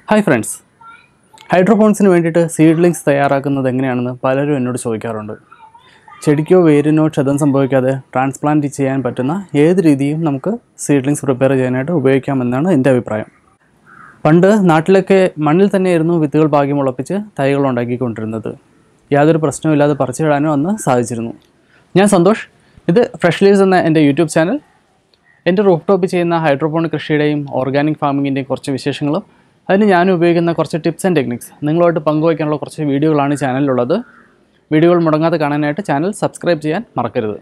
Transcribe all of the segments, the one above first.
hi friends ഹൈഡ്രോപോണിക്സിന് വേണ്ടിയിട്ട് seedlings തയ്യാറാക്കുന്നത് എങ്ങനെയാണെന്ന് പലരും എന്നോട് ചോദിക്കാറുണ്ട് ചെടിക്കോ വേരിനോ ക്ഷതം സംഭവിക്കാതെ ട്രാൻസ്പ്ലാന്റ് ചെയ്യാൻ പറ്റുന്ന ഏത് രീതിയും നമുക്ക് സീഡ്ലിങ്സ് പ്രിപ്പയർ ചെയ്യാനായിട്ട് ഉപയോഗിക്കാമെന്നാണ് എൻ്റെ അഭിപ്രായം പണ്ട് നാട്ടിലൊക്കെ മണ്ണിൽ തന്നെയായിരുന്നു വിത്തുകൾ പാകി മുളപ്പിച്ച് തൈകൾ ഉണ്ടാക്കിക്കൊണ്ടിരുന്നത് യാതൊരു പ്രശ്നവുമില്ലാതെ പറിച്ചിടാനും അന്ന് സാധിച്ചിരുന്നു ഞാൻ സന്തോഷ് ഇത് ഫ്രഷ് ലീവ്സ് എന്ന എൻ്റെ യൂട്യൂബ് ചാനൽ എൻ്റെ റൂഫ് ടോപ്പ് ചെയ്യുന്ന ഹൈഡ്രോപോണിക് കൃഷിയുടെയും ഓർഗാനിക് ഫാമിങ്ങിൻ്റെയും കുറച്ച് വിശേഷങ്ങളും അതിന് ഞാൻ ഉപയോഗിക്കുന്ന കുറച്ച് ടിപ്സ് ആൻഡ് ടെക്നിക്സ് നിങ്ങളുമായിട്ട് പങ്കുവയ്ക്കാനുള്ള കുറച്ച് വീഡിയോകളാണ് ഈ ചാനലിലുള്ളത് വീഡിയോകൾ മുടങ്ങാതെ കാണാനായിട്ട് ചാനൽ സബ്സ്ക്രൈബ് ചെയ്യാൻ മറക്കരുത്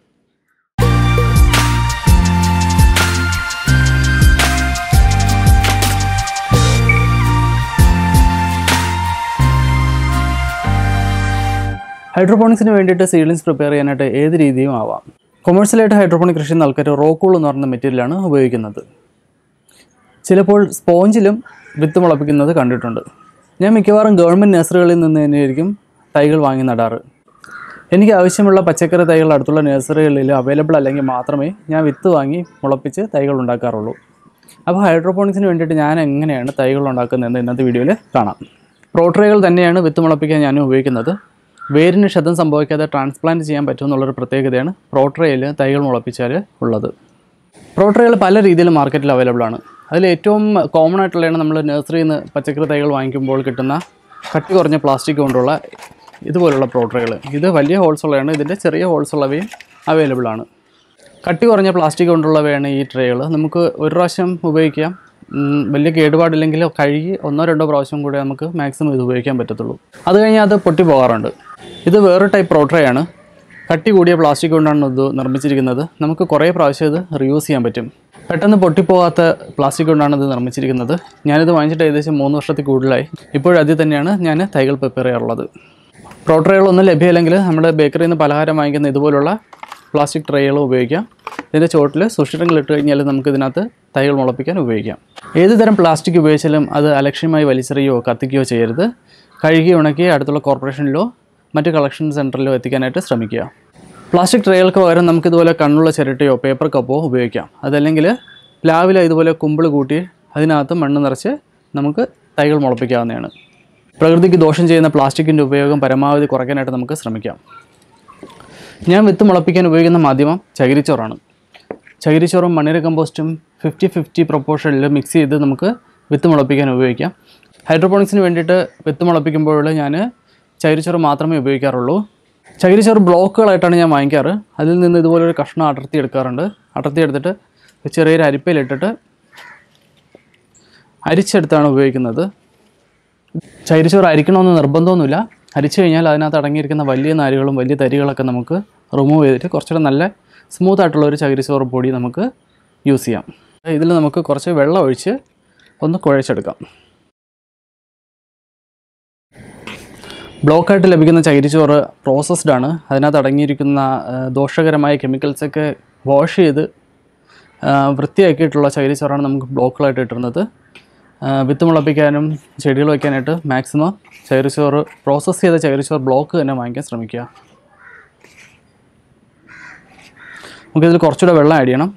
ഹൈഡ്രോപോണിക്സിന് വേണ്ടിയിട്ട് സീഡ്ലിങ്സ് പ്രിപ്പയർ ചെയ്യാനായിട്ട് ഏത് രീതിയും ആവാം കൊമേഴ്സ്യലായിട്ട് ഹൈഡ്രോപോണിക് കൃഷി ആൾക്കാർ റോക്കൂൾ എന്ന് പറയുന്ന മെറ്റീരിയലാണ് ഉപയോഗിക്കുന്നത് ചിലപ്പോൾ സ്പോഞ്ചിലും വിത്ത് മുളപ്പിക്കുന്നത് കണ്ടിട്ടുണ്ട് ഞാൻ മിക്കവാറും ഗവൺമെൻറ് നഴ്സറികളിൽ നിന്ന് തന്നെയായിരിക്കും തൈകൾ വാങ്ങി നടാറ് എനിക്ക് ആവശ്യമുള്ള പച്ചക്കറി തൈകൾ അടുത്തുള്ള നഴ്സറികളിൽ അവൈലബിൾ അല്ലെങ്കിൽ മാത്രമേ ഞാൻ വിത്ത് വാങ്ങി മുളപ്പിച്ച് തൈകൾ ഉണ്ടാക്കാറുള്ളൂ അപ്പോൾ ഹൈഡ്രോപോണിക്സിന് വേണ്ടിയിട്ട് ഞാൻ എങ്ങനെയാണ് തൈകൾ ഉണ്ടാക്കുന്നതെന്ന് ഇന്നത്തെ വീഡിയോയിൽ കാണാം പ്രോട്രേകൾ തന്നെയാണ് വിത്ത് മുളപ്പിക്കാൻ ഞാൻ ഉപയോഗിക്കുന്നത് വേരിന് ക്ഷതം സംഭവിക്കാതെ ട്രാൻസ്പ്ലാന്റ് ചെയ്യാൻ പറ്റുമെന്നുള്ളൊരു പ്രത്യേകതയാണ് പ്രോട്രയിൽ തൈകൾ മുളപ്പിച്ചാൽ ഉള്ളത് പ്രോട്രകൾ പല രീതിയിൽ മാർക്കറ്റിൽ അവൈലബിൾ ആണ് അതിൽ ഏറ്റവും കോമൺ ആയിട്ടുള്ളതാണ് നമ്മൾ നഴ്സറിയിൽ നിന്ന് പച്ചക്കറി തൈകൾ വാങ്ങിക്കുമ്പോൾ കിട്ടുന്ന കട്ടി കുറഞ്ഞ പ്ലാസ്റ്റിക് കൊണ്ടുള്ള ഇതുപോലുള്ള പ്രോട്രകൾ ഇത് വലിയ ഹോൾസ് ഉള്ളതാണ് ഇതിൻ്റെ ചെറിയ ഹോൾസ് ഉള്ളവയും അവൈലബിൾ ആണ് കട്ടി കുറഞ്ഞ പ്ലാസ്റ്റിക് കൊണ്ടുള്ളവയാണ് ഈ ട്രേകൾ നമുക്ക് ഒരു പ്രാവശ്യം ഉപയോഗിക്കാം ഉം, വലിയ കേടുപാടില്ലെങ്കിൽ കഴുകി ഒന്നോ രണ്ടോ പ്രാവശ്യം കൂടെ നമുക്ക് മാക്സിമം ഇത് ഉപയോഗിക്കാൻ പറ്റത്തുള്ളൂ അത് കഴിഞ്ഞാൽ അത് പൊട്ടി പോകാറുണ്ട് ഇത് വേറെ ടൈപ്പ് പ്രോട്രയാണ് കട്ടി കൂടിയ പ്ലാസ്റ്റിക് കൊണ്ടാണ് ഇത് നിർമ്മിച്ചിരിക്കുന്നത് നമുക്ക് കുറേ പ്രാവശ്യം ഇത് റിയൂസ് ചെയ്യാൻ പറ്റും പെട്ടെന്ന് പൊട്ടിപ്പോകാത്ത പ്ലാസ്റ്റിക് കൊണ്ടാണ് ഇത് നിർമ്മിച്ചിരിക്കുന്നത് ഞാനിത് വാങ്ങിച്ചിട്ട് ഏകദേശം മൂന്ന് വർഷത്തിൽ കൂടുതലായി ഇപ്പോഴതിൽ തന്നെയാണ് ഞാൻ തൈകൾ പ്രിപ്പയർ ചെയ്യാറുള്ളത് പ്രോട്രകളൊന്നും ലഭ്യമല്ലെങ്കിൽ നമ്മുടെ ബേക്കറിയിൽ നിന്ന് പലഹാരം വാങ്ങിക്കുന്ന ഇതുപോലുള്ള പ്ലാസ്റ്റിക് ട്രേകൾ ഉപയോഗിക്കാം ഇതിൻ്റെ ചോട്ടിൽ സുഷിരങ്ങൾ ഇട്ട് കഴിഞ്ഞാൽ നമുക്ക് ഇതിനകത്ത് തൈകൾ മുളപ്പിക്കാൻ ഉപയോഗിക്കാം ഏത് തരം പ്ലാസ്റ്റിക് ഉപയോഗിച്ചാലും അത് അലക്ഷ്യമായി വലിച്ചെറിയോ കത്തിക്കുകയോ ചെയ്യരുത് കഴുകി ഉണക്കി അടുത്തുള്ള കോർപ്പറേഷനിലോ മറ്റ് കളക്ഷൻ സെൻറ്ററിലോ എത്തിക്കാനായിട്ട് ശ്രമിക്കുക പ്ലാസ്റ്റിക് ട്രേകൾക്ക് പകരം നമുക്ക് ഇതുപോലെ കണ്ണുള്ള ചിരട്ടയോ പേപ്പർ കപ്പോ ഉപയോഗിക്കാം അതല്ലെങ്കിൽ പ്ലാവില ഇതുപോലെ കുമ്പിൾ കൂട്ടി അതിനകത്ത് മണ്ണ് നിറച്ച് നമുക്ക് തൈകൾ മുളപ്പിക്കാവുന്നതാണ് പ്രകൃതിക്ക് ദോഷം ചെയ്യുന്ന പ്ലാസ്റ്റിക്കിൻ്റെ ഉപയോഗം പരമാവധി കുറയ്ക്കാനായിട്ട് നമുക്ക് ശ്രമിക്കാം ഞാൻ വിത്ത് മുളപ്പിക്കാൻ ഉപയോഗിക്കുന്ന മാധ്യമം ചകിരിച്ചോറാണ് ചകിരിച്ചോറും മണ്ണിര കമ്പോസ്റ്റും ഫിഫ്റ്റി ഫിഫ്റ്റി പ്രൊപ്പോർഷനിൽ മിക്സ് ചെയ്ത് നമുക്ക് വിത്ത് മുളപ്പിക്കാൻ ഉപയോഗിക്കാം ഹൈഡ്രോപോണിക്സിന് വേണ്ടിയിട്ട് വിത്ത് മുളപ്പിക്കുമ്പോൾ ഞാൻ ചകിരിച്ചോറ് മാത്രമേ ഉപയോഗിക്കാറുള്ളൂ ചകിരിച്ചോറ് ബ്ലോക്കുകളായിട്ടാണ് ഞാൻ വാങ്ങിക്കാറ് അതിൽ നിന്ന് ഇതുപോലെ ഒരു കഷ്ണം അടർത്തി എടുക്കാറുണ്ട് അടർത്തി എടുത്തിട്ട് ചെറിയൊരു അരിപ്പയിലിട്ടിട്ട് അരിച്ചെടുത്താണ് ഉപയോഗിക്കുന്നത് ചകിരിച്ചോറ് അരിക്കണമെന്ന് നിർബന്ധമൊന്നുമില്ല അരിച്ചു കഴിഞ്ഞാൽ അതിനകത്ത് അടങ്ങിയിരിക്കുന്ന വലിയ നാരുകളും വലിയ തരികളൊക്കെ നമുക്ക് റിമൂവ് ചെയ്തിട്ട് കുറച്ചുകൂടെ നല്ല സ്മൂത്ത് ആയിട്ടുള്ള ഒരു ചകിരിച്ചോറ് പൊടി നമുക്ക് യൂസ് ചെയ്യാം ഇതിൽ നമുക്ക് കുറച്ച് വെള്ളം ഒഴിച്ച് ഒന്ന് കുഴച്ചെടുക്കാം ബ്ലോക്കായിട്ട് ലഭിക്കുന്ന ചകിരിച്ചോറ് പ്രോസസ്ഡ് ആണ് അതിനകത്ത് അടങ്ങിയിരിക്കുന്ന ആ, ദോഷകരമായ കെമിക്കൽസൊക്കെ വാഷ് ചെയ്ത് ആ, വൃത്തിയാക്കിയിട്ടുള്ള ചകിരിച്ചോറാണ് നമുക്ക് ബ്ലോക്കുകളായിട്ട് കിട്ടുന്നത് ആ, വിത്ത് മുളപ്പിക്കാനും ചെടികൾ വയ്ക്കാനായിട്ട് മാക്സിമം ചകിരിച്ചോറ് പ്രോസസ്സ് ചെയ്ത ചകിരിച്ചോറ് ബ്ലോക്ക് തന്നെ വാങ്ങിക്കാൻ ശ്രമിക്കുക നമുക്കിതിൽ കുറച്ചുകൂടെ വെള്ളം ആഡ് ചെയ്യണം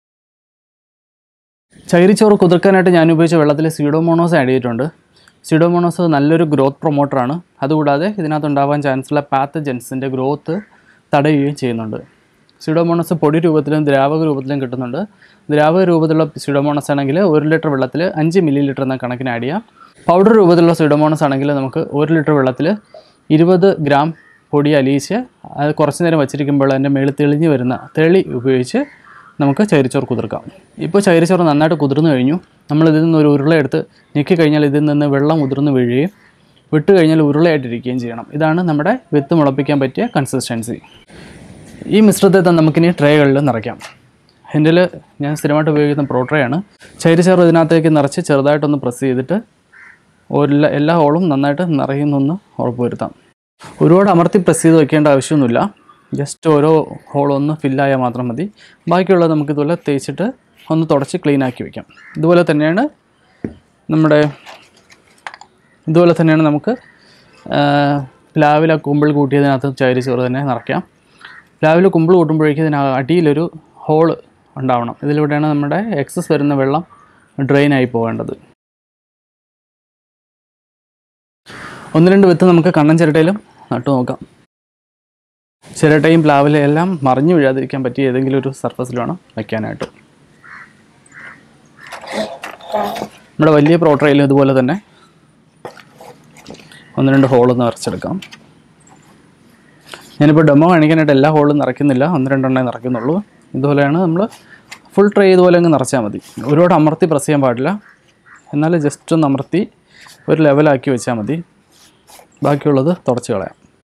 ചകിരിച്ചോറ് കുതിർക്കാനായിട്ട് ഞാൻ ഉപയോഗിച്ച വെള്ളത്തിൽ സീഡോമോണോസ് ആഡ് ചെയ്തിട്ടുണ്ട് സീഡോമോണോസ് നല്ലൊരു ഗ്രോത്ത് പ്രൊമോട്ടറാണ് അതുകൂടാതെ ഇതിനകത്ത് ഉണ്ടാവാൻ ചാൻസുള്ള പാത്തജൻസിൻ്റെ ഗ്രോത്ത് തടയുകയും ചെയ്യുന്നുണ്ട് സീഡോമോണസ് പൊടി രൂപത്തിലും ദ്രാവക രൂപത്തിലും കിട്ടുന്നുണ്ട് ദ്രാവക രൂപത്തിലുള്ള സീഡോമോണസ് ആണെങ്കിൽ ഒരു ലിറ്റർ വെള്ളത്തിൽ അഞ്ച് മില്ലി ലിറ്റർ എന്ന കണക്കിന് ആഡ് ചെയ്യാം പൗഡർ രൂപത്തിലുള്ള സീഡോമോണസ് ആണെങ്കിൽ നമുക്ക് ഒരു ലിറ്റർ വെള്ളത്തിൽ ഇരുപത് ഗ്രാം പൊടി അലിയിച്ച് അത് കുറച്ച് നേരം വച്ചിരിക്കുമ്പോൾ അതിൻ്റെ മേളിൽ തെളിഞ്ഞ് വരുന്ന തെളി ഉപയോഗിച്ച് നമുക്ക് ചകിരിച്ചോറ് കുതിർക്കാം ഇപ്പോൾ ചകിരിച്ചോറ് നന്നായിട്ട് കുതിർന്നു കഴിഞ്ഞു നമ്മൾ ഇതിൽ നിന്ന് ഒരു ഉരുള എടുത്ത് ഞെക്കി കഴിഞ്ഞാൽ ഇതിൽ നിന്ന് വെള്ളം ഉതിർന്ന് വീഴുകയും വിട്ട് കഴിഞ്ഞാൽ ഉരുളയായിട്ടിരിക്കുകയും ചെയ്യണം ഇതാണ് നമ്മുടെ വിത്ത് മുളപ്പിക്കാൻ പറ്റിയ കൺസിസ്റ്റൻസി ഈ മിശ്രിതത്തെ തന്നെ നമുക്കിനി ട്രേകളിൽ നിറയ്ക്കാം എൻ്റെ ഞാൻ സ്ഥിരമായിട്ട് ഉപയോഗിക്കുന്ന പ്രോ ട്രേ ആണ് ചകിരിച്ചോറ് ഇതിനകത്തേക്ക് നിറച്ച് ചെറുതായിട്ടൊന്ന് പ്രസ് ചെയ്തിട്ട് എല്ലാ എല്ലാ ഹോളും നന്നായിട്ട് നിറയുന്നൊന്ന് ഉറപ്പുവരുത്താം ഒരുപാട് അമർത്തി പ്രസ് ചെയ്ത് വെക്കേണ്ട ആവശ്യമൊന്നുമില്ല ജസ്റ്റ് ഓരോ ഹോളൊന്ന് ഫില്ലായാൽ മാത്രം മതി ബാക്കിയുള്ളത് നമുക്ക് ഇതുപോലെ തേച്ചിട്ട് ഒന്ന് തുടച്ച് ക്ലീൻ ആക്കി വെക്കാം ഇതുപോലെ തന്നെയാണ് നമ്മുടെ ഇതുപോലെ തന്നെയാണ് നമുക്ക് പ്ലാവില കുമ്പിൾ കൂട്ടിയതിനകത്ത് ചകിരി ചോറ് തന്നെ നിറയ്ക്കാം പ്ലാവില കുമ്പിൾ കൂട്ടുമ്പോഴേക്കും ഇതിന് അടിയിലൊരു ഹോള് ഉണ്ടാവണം ഇതിലൂടെയാണ് നമ്മുടെ എക്സസ് വരുന്ന വെള്ളം ഡ്രെയിനായി പോകേണ്ടത് ഒന്ന് രണ്ട് വിത്ത് നമുക്ക് കണ്ണൻ ചിരട്ടയിലും നട്ടു നോക്കാം ചിരട്ടയും പ്ലാവിലും എല്ലാം മറിഞ്ഞു വീഴാതിരിക്കാൻ പറ്റിയ ഏതെങ്കിലും ഒരു സർഫസിൽ വേണം വയ്ക്കാനായിട്ട് നമ്മുടെ വലിയ പ്രോട്രയിലും ഇതുപോലെ തന്നെ ഒന്ന് രണ്ട് ഹോള് നിറച്ചെടുക്കാം ഞാനിപ്പോൾ ഡെമോ കാണിക്കാനായിട്ട് എല്ലാ ഹോളും നിറയ്ക്കുന്നില്ല ഒന്ന് രണ്ടെണ്ണേ നിറയ്ക്കുന്നുള്ളൂ ഇതുപോലെയാണ് നമ്മൾ ഫുൾ ട്രേ ഇതുപോലെ അങ്ങ് നിറച്ചാൽ മതി ഒരുപാട് അമർത്തി പ്രസ് ചെയ്യാൻ പാടില്ല എന്നാൽ ജസ്റ്റ് ഒന്ന് അമർത്തി ഒരു ലെവലാക്കി വെച്ചാൽ മതി ബാക്കിയുള്ളത് തുടച്ച് കളയാം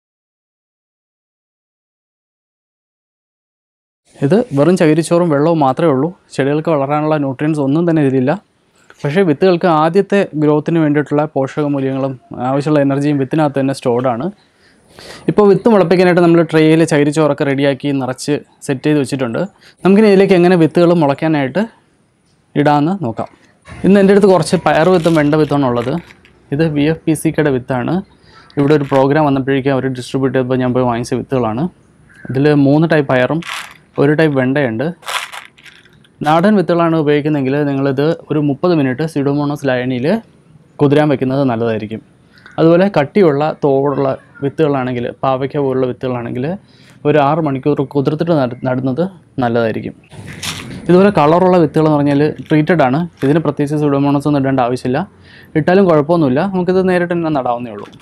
ഇത് വെറും ചകിരിച്ചോറും വെള്ളവും മാത്രമേ ഉള്ളൂ ചെടികൾക്ക് വളരാനുള്ള ന്യൂട്രിയൻസ് ഒന്നും തന്നെ ഇതിലില്ല പക്ഷേ വിത്തുകൾക്ക് ആദ്യത്തെ ഗ്രോത്തിന് വേണ്ടിയിട്ടുള്ള പോഷക മൂല്യങ്ങളും ആവശ്യമുള്ള എനർജിയും വിത്തിനകത്ത് തന്നെ സ്റ്റോർഡാണ് ഇപ്പോൾ വിത്ത് മുളപ്പിക്കാനായിട്ട് നമ്മൾ ട്രേയിൽ ചകിരിച്ചോറൊക്കെ റെഡിയാക്കി നിറച്ച് സെറ്റ് ചെയ്ത് വെച്ചിട്ടുണ്ട് നമുക്കിനി ഇതിലേക്ക് എങ്ങനെ വിത്തുകൾ മുളയ്ക്കാനായിട്ട് ഇടാമെന്ന് നോക്കാം ഇന്ന് എൻ്റെ അടുത്ത് കുറച്ച് പയർ വിത്തും വെണ്ട വിത്തുമാണ് ഉള്ളത് ഇത് വി എഫ് പി സിക്കയുടെ വിത്താണ് ഇവിടെ ഒരു പ്രോഗ്രാം വന്നപ്പോഴേക്കും അവർ ഡിസ്ട്രിബ്യൂട്ട് ചെയ്തപ്പോൾ ഞാൻ പോയി വാങ്ങിച്ച വിത്തുകളാണ് ഇതിൽ മൂന്ന് ടൈപ്പ് പയറും ഒരു ടൈപ്പ് വെണ്ടയുണ്ട് നാടൻ വിത്തുകളാണ് ഉപയോഗിക്കുന്നതെങ്കിൽ നിങ്ങളിത് ഒരു മുപ്പത് മിനിറ്റ് സിഡോമോണോസ് ലയണിയിൽ കുതിരാൻ വെക്കുന്നത് നല്ലതായിരിക്കും അതുപോലെ കട്ടിയുള്ള തോടുള്ള വിത്തുകളാണെങ്കിൽ പാവയ്ക്ക പോലുള്ള വിത്തുകളാണെങ്കിൽ ഒരു ആറ് മണിക്കൂർ കുതിർത്തിട്ട് നട് നടുന്നത് നല്ലതായിരിക്കും ഇതുപോലെ കളറുള്ള വിത്തുകൾ എന്ന് പറഞ്ഞാൽ ട്രീറ്റഡ് ആണ് ഇതിന് പ്രത്യേകിച്ച് സുഡോമോണസ് ഒന്നും ഇടേണ്ട ആവശ്യമില്ല ഇട്ടാലും കുഴപ്പമൊന്നുമില്ല നമുക്കിത് നേരിട്ട് തന്നെ നടാവുന്നേ ഉള്ളൂ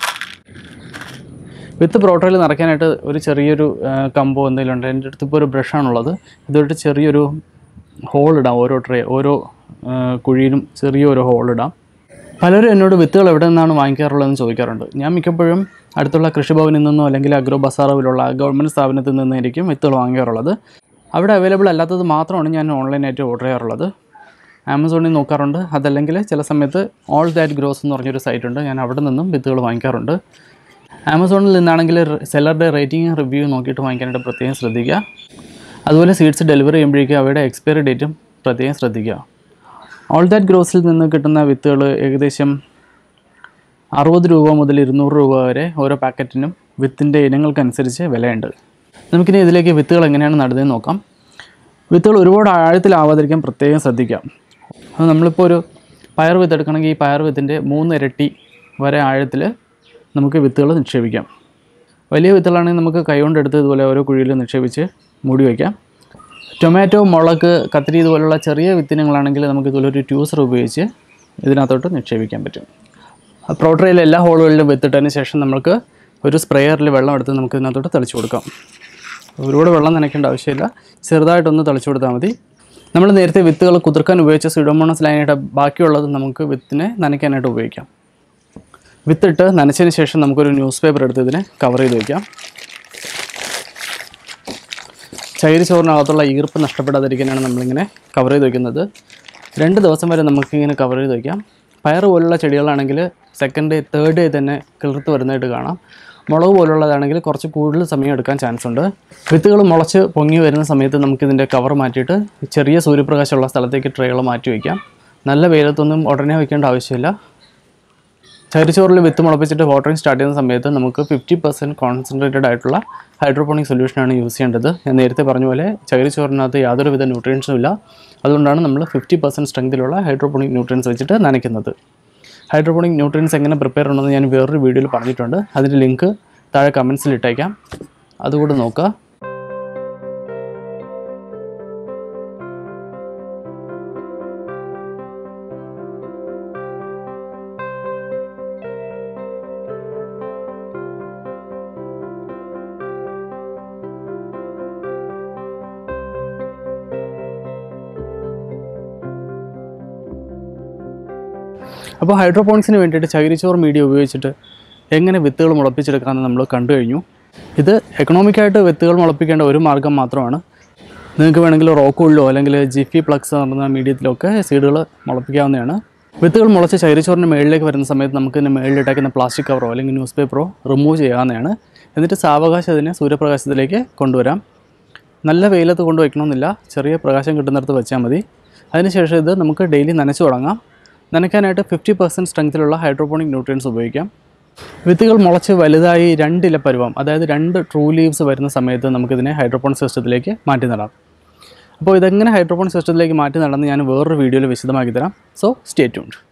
വിത്ത് പ്രോട്ടോയിൽ നിറയ്ക്കാനായിട്ട് ഒരു ചെറിയൊരു ആ, കമ്പോ എന്തെങ്കിലും ഉണ്ട് എൻ്റെ അടുത്ത് ഇപ്പോൾ ഒരു ബ്രഷാണുള്ളത് ഇതൊരു ചെറിയൊരു ഹോൾ ഇടാം ഓരോ ട്രേ ഓരോ ആ, കുഴിയിലും ചെറിയൊരു ഹോൾ ഇടാം പലരും എന്നോട് വിത്തുകൾ എവിടെ നിന്നാണ് വാങ്ങിക്കാറുള്ളതെന്ന് ചോദിക്കാറുണ്ട് ഞാൻ മിക്കപ്പോഴും അടുത്തുള്ള കൃഷിഭവനിൽ നിന്നോ അല്ലെങ്കിൽ അഗ്രോ ബസാറിലുള്ള ഗവൺമെൻറ് സ്ഥാപനത്തിൽ നിന്നായിരിക്കും വിത്തുകൾ വാങ്ങിക്കാറുള്ളത് അവിടെ അവൈലബിൾ അല്ലാത്തത് മാത്രമാണ് ഞാൻ ഓൺലൈനായിട്ട് ഓർഡർ ചെയ്യാറുള്ളത് ആമസോണിൽ നോക്കാറുണ്ട് അതല്ലെങ്കിൽ ചില സമയത്ത് ഓൾ ദാറ്റ് ഗ്രോസ് എന്ന് പറഞ്ഞൊരു സൈറ്റ് ഉണ്ട് ഞാൻ അവിടെ നിന്നും വിത്തുകൾ വാങ്ങിക്കാറുണ്ട് ആമസോണിൽ നിന്നാണെങ്കിൽ സെല്ലറുടെ റേറ്റിംഗ് റിവ്യൂ നോക്കിയിട്ട് വാങ്ങിക്കാനായിട്ട് പ്രത്യേകം ശ്രദ്ധിക്കുക അതുപോലെ സീഡ്സ് ഡെലിവറി ചെയ്യുമ്പോഴേക്കും അവയുടെ എക്സ്പയറി ഡേറ്റും പ്രത്യേകം ശ്രദ്ധിക്കുക ഓൾ ദാറ്റ് ഗ്രോസിൽ നിന്ന് കിട്ടുന്ന വിത്തുകൾ ഏകദേശം അറുപത് രൂപ മുതൽ ഇരുന്നൂറ് രൂപ വരെ ഓരോ പാക്കറ്റിനും വിത്തിൻ്റെ ഇനങ്ങൾക്കനുസരിച്ച് വിലയുണ്ട് നമുക്കിനി ഇതിലേക്ക് വിത്തുകൾ എങ്ങനെയാണ് നടുന്നതെന്ന് നോക്കാം വിത്തുകൾ ഒരുപാട് ആഴത്തിലാവാതിരിക്കാൻ പ്രത്യേകം ശ്രദ്ധിക്കാം അത് നമ്മളിപ്പോൾ ഒരു പയർ വിത്ത് എടുക്കണമെങ്കിൽ ഈ പയർ വിത്തിൻ്റെ മൂന്ന് ഇരട്ടി വരെ ആഴത്തിൽ നമുക്ക് വിത്തുകൾ നിക്ഷേപിക്കാം വലിയ വിത്തുകളാണെങ്കിൽ നമുക്ക് കൈകൊണ്ട് എടുത്ത് ഇതുപോലെ ഓരോ കുഴിയിൽ നിക്ഷേപിച്ച് മൂടി വയ്ക്കാം ടൊമാറ്റോ മുളക് കത്തിരി ഇതുപോലുള്ള ചെറിയ വിത്തിനങ്ങളാണെങ്കിൽ നമുക്ക് ഇതുപോലെ ഒരു ട്യൂസർ ഉപയോഗിച്ച് ഇതിനകത്തോട്ട് നിക്ഷേപിക്കാൻ പറ്റും പ്രോട്ടറയിൽ എല്ലാ ഹോളുകളിലും വിത്തിട്ടതിന് ശേഷം നമുക്ക് ഒരു സ്പ്രേയറിൽ വെള്ളം എടുത്ത് നമുക്ക് ഇതിനകത്തോട്ട് തെളിച്ചു കൊടുക്കാം ഒരുപാട് വെള്ളം നനയ്ക്കേണ്ട ആവശ്യമില്ല ചെറുതായിട്ടൊന്ന് തെളിച്ചു കൊടുത്താൽ മതി നമ്മൾ നേരത്തെ വിത്തുകൾ കുതിർക്കാൻ ഉപയോഗിച്ച സിഡോമോണസ് ലൈനായിട്ട് ബാക്കിയുള്ളത് നമുക്ക് വിത്തിനെ നനയ്ക്കാനായിട്ട് ഉപയോഗിക്കാം വിത്തിട്ട് നനച്ചതിന് ശേഷം നമുക്കൊരു ന്യൂസ് പേപ്പർ എടുത്ത് ഇതിനെ കവർ ചെയ്ത് വയ്ക്കാം ചകിരി ചോറിനകത്തുള്ള ഈർപ്പ് നഷ്ടപ്പെടാതിരിക്കാനാണ് നമ്മളിങ്ങനെ കവർ ചെയ്ത് വയ്ക്കുന്നത് രണ്ട് ദിവസം വരെ നമുക്കിങ്ങനെ കവർ ചെയ്ത് വയ്ക്കാം പയർ പോലുള്ള ചെടികളാണെങ്കിൽ സെക്കൻഡ് ഡേ തേർഡ് ഡേ തന്നെ കിളിർത്ത് വരുന്നതായിട്ട് കാണാം മുളക് പോലുള്ളതാണെങ്കിൽ കുറച്ച് കൂടുതൽ സമയം എടുക്കാൻ ചാൻസ് ഉണ്ട് വിത്തുകൾ മുളച്ച് പൊങ്ങി വരുന്ന സമയത്ത് നമുക്കിതിൻ്റെ കവർ മാറ്റിയിട്ട് ചെറിയ സൂര്യപ്രകാശമുള്ള സ്ഥലത്തേക്ക് ട്രേകൾ മാറ്റി വയ്ക്കാം നല്ല വെയിലത്തൊന്നും ഉടനെ വയ്ക്കേണ്ട ആവശ്യമില്ല ചരിച്ചോറിൽ വിത്ത് മുളപ്പിച്ചിട്ട് വാട്ടറിങ് സ്റ്റാർട്ട് ചെയ്യുന്ന സമയത്ത് നമുക്ക് ഫിഫ്റ്റി പെർസെൻറ്റ് കോൺസെൻട്രേറ്റഡ് ആയിട്ടുള്ള ഹൈഡ്രോപോണിക് സൊല്യൂഷനാണ് യൂസ് ചെയ്യേണ്ടത് ഞാൻ നേരത്തെ പറഞ്ഞ പോലെ ചകിരിച്ചോറിനകത്ത് യാതൊരുവിധ ന്യൂട്രിയൻസും ഇല്ല അതുകൊണ്ടാണ് നമ്മൾ ഫിഫ്റ്റി പെർസെൻറ്റ് സ്ട്രെങ്തിലുള്ള ഹൈഡ്രോപോണിക് ന്യൂട്രിയൻസ് വെച്ചിട്ട് നനയ്ക്കുന്നത് ഹൈഡ്രോപോണിക് ന്യൂട്രിയൻസ് എങ്ങനെ പ്രിപ്പയർ ചെയ്യണമെന്ന് ഞാൻ വേറൊരു വീഡിയോയിൽ പറഞ്ഞിട്ടുണ്ട് അതിൻ്റെ ലിങ്ക് താഴെ കമൻസിൽ ഇട്ടേക്കാം അതുകൂടെ നോക്കുക അപ്പോൾ ഹൈഡ്രോപോണിക്സിന് വേണ്ടിയിട്ട് ചകിരിച്ചോറ് മീഡിയ ഉപയോഗിച്ചിട്ട് എങ്ങനെ വിത്തുകൾ മുളപ്പിച്ചെടുക്കാമെന്ന് നമ്മൾ കണ്ടു കഴിഞ്ഞു ഇത് എക്കണോമിക്കായിട്ട് വിത്തുകൾ മുളപ്പിക്കേണ്ട ഒരു മാർഗ്ഗം മാത്രമാണ് നിങ്ങൾക്ക് വേണമെങ്കിൽ റോക്കുള്ളിലോ അല്ലെങ്കിൽ ജിഫി പ്ലക്സ് എന്ന് പറയുന്ന മീഡിയത്തിലോ ഒക്കെ സീഡുകൾ മുളപ്പിക്കാവുന്നതാണ് വിത്തുകൾ മുളച്ച് ചകിരിച്ചോറിൻ്റെ മുകളിലേക്ക് വരുന്ന സമയത്ത് നമുക്ക് ഇതിൻ്റെ മുകളിലിട്ടേക്കുന്ന പ്ലാസ്റ്റിക് കവറോ അല്ലെങ്കിൽ ന്യൂസ് പേപ്പറോ റിമൂവ് ചെയ്യാവുന്നതാണ് എന്നിട്ട് സാവകാശം അതിനെ സൂര്യപ്രകാശത്തിലേക്ക് കൊണ്ടുവരാം നല്ല വെയിലത്ത് കൊണ്ട് വയ്ക്കണമെന്നില്ല ചെറിയ പ്രകാശം കിട്ടുന്നിടത്ത് വെച്ചാൽ മതി അതിനുശേഷം ഇത് നമുക്ക് ഡെയിലി നനച്ചു തുടങ്ങാം നനയ്ക്കാനായിട്ട് ഫിഫ്റ്റി പെർസെൻറ്റ് സ്ട്രെങ്ത്തിലുള്ള ഹൈഡ്രോപോണിക് ന്യൂട്രിയൻസ് ഉപയോഗിക്കാം വിത്തുകൾ മുളച്ച് വലുതായി രണ്ടില പരുവം അതായത് രണ്ട് ട്രൂ ലീവ്സ് വരുന്ന സമയത്ത് നമുക്കിതിനെ ഹൈഡ്രോപോണിക് സിസ്റ്റത്തിലേക്ക് മാറ്റി നടാം അപ്പോൾ ഇതെങ്ങനെ ഹൈഡ്രോപോണിക് സിസ്റ്റത്തിലേക്ക് മാറ്റി നടന്ന് ഞാൻ വേറൊരു വീഡിയോയിൽ വിശദമാക്കി തരാം സോ സ്റ്റേ ട്യൂൺഡ്